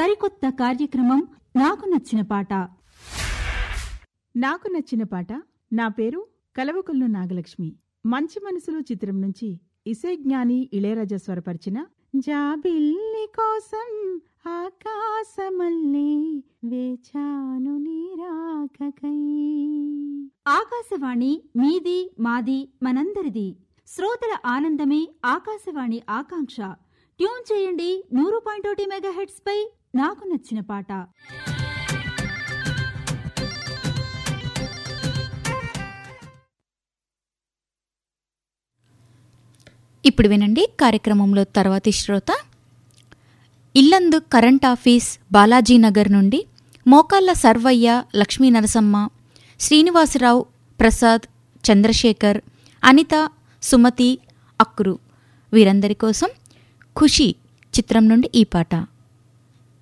సరికొత్త కార్యక్రమం నాకు నచ్చిన పాట నాకు నచ్చిన పాట నా పేరు కలవకొల్లు నాగలక్ష్మి మంచి మనసులు చిత్రం నుంచి ఇసే జ్ఞాని ఇళయరాజా స్వరపరిచిన జాబిల్లి కోసం ఆకాశమల్లే వేచాను నీరాకకై ఆకాశవాణి మీది మాది మనందరిది శ్రోతల ఆనందమే ఆకాశవాణి ఆకాంక్ష ట్యూన్ చేయండి నూరు పాయింట్ ఒకటి మెగాహెట్స్ పై నాకు నచ్చిన పాట ఇప్పుడు వినండి కార్యక్రమంలో తర్వాతి శ్రోత ఇల్లందు కరెంట్ ఆఫీస్ బాలాజీనగర్ నుండి మోకాళ్ళ సర్వయ్య లక్ష్మీ నరసమ్మ శ్రీనివాసరావు ప్రసాద్ చంద్రశేఖర్ అనిత సుమతి అక్రు వీరందరి కోసం ఖుషి చిత్రం నుండి ఈ పాట